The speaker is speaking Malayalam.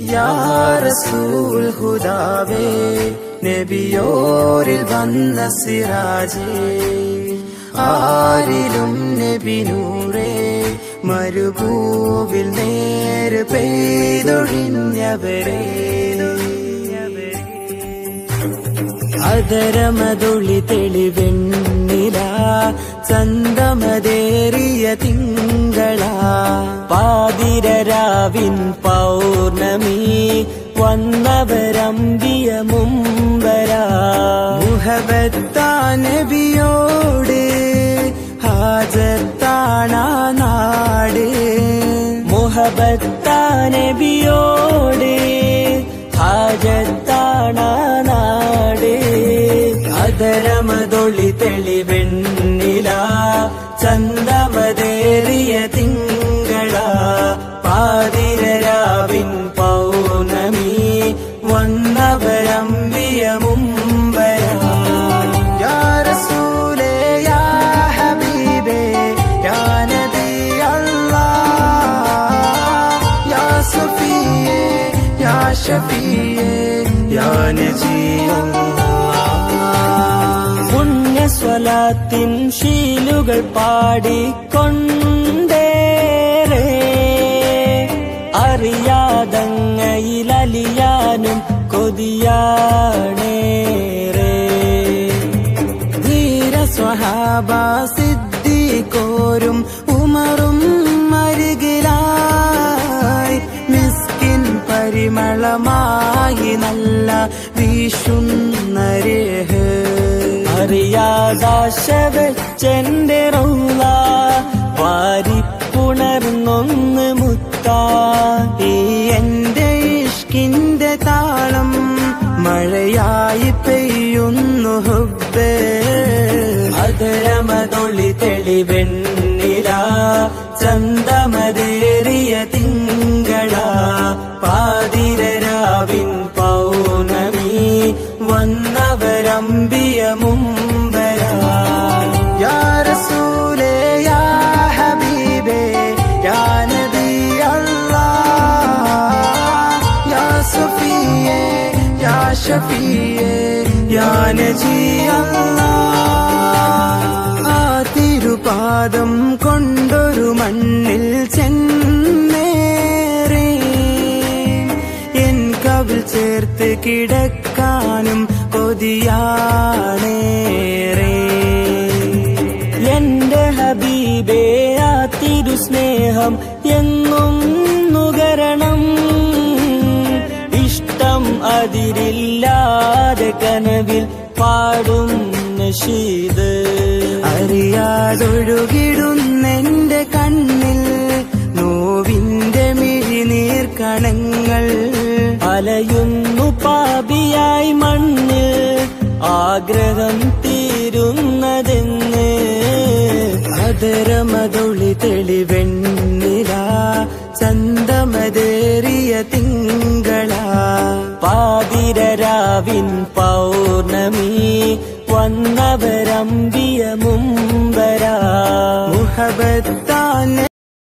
യാ റസൂൽ ഹുദാവേ നബിയോരിൽ വന്ന സിറാജേ ആരിലും നബി നൂറേ മരുഭൂവിൽ നേര് പെയ്തൊഴിഞ്ഞവരേ അതരമതൊളി തെളിവെണ്ണില ചന്തമതേറിയ തിങ്കള പാതിരരാവിൻ പൗർണമി വന്നവരമ്പിയ മുമ്പര മുഹബത്താനബിയോട് ഹാജത്താണ നാട് മുഹബത്താനബിയോട് ഹാജത്താണ നാട് അതരമതൊളി തെളിവെണ്ണില ചന്തമതേറിയ തിങ്കള പാതിരരാവിൻ പൗർണമി വന്നവരമ്പിയ മുമ്പര യാ റസൂലേ യാ ഹബീബേ യാ നബി അല്ലാഹ് യാ സഫിയേ യാ ഷഫിയേ യാ നജി പുണ്യസ്വലാത്തിൻ ശീലുകൾ പാടിക്കൊണ്ടേറെ അറിയാതങ്ങയിലലിയാനും കൊതിയാണേറെ ധീര സ്വഹാബ സിദ്ധിക്കോരും ഉമറും മരുകിലായി മിസ്കിൻ പരിമളമായി നല്ല വീശുന്ന രേഹ് അറിയാതാശ വെച്ചെന്റെ റൗല വാരിപ്പുണർന്നൊന്ന് മുത്താ ഈ എന്റെ ഇഷ്കിന്റെ താളം മഴയായി പെയ്യുന്നു ഹുബേ അതരമതൊളി തെളിവെണ്ണില ചന്തമതേറിയ തിങ്കള പാതിരരാവിൻ പൗർണമി വന്നവരമ്പിയ മുമ്പര യാ റസൂലേ യാ ഹബീബേ യാ നബി അല്ലാഹ് യാ സഫിയേ യാ ഷഫിയേ യാ നജി അല്ലാഹ് ആ തിരുപാദം കൊണ്ടൊരു മണ്ണിൽ ചെന്നേറേ എൻ കവിൽ ചേർത്ത് കിടക്കാനും കൊതിയാണേറെ എന്റെ ഹബീബേ ആ തിരുസ്നേഹം എന്നും നുകരണം ഇഷ്ടം അതിരില്ലാതെ കനവിൽ പാടും നഷീദ് അറിയാതൊഴുകിടുന്നെന്റെ കണ്ണിൽ നോവിന്റെ മിഴിനീർ കണങ്ങൾ അലയുന്നു പാപിയായി മണ്ണിൽ ആഗ്രഹം തീരുന്നതെന്ന് അതരമതൊളി തെളിവെണ്ണില ചന്തമതേറിയ തിങ്കള പാതിരരാവിൻ പൗർണമി വന്നവരമ്പിയ മുമ്പര മുഹബത്ത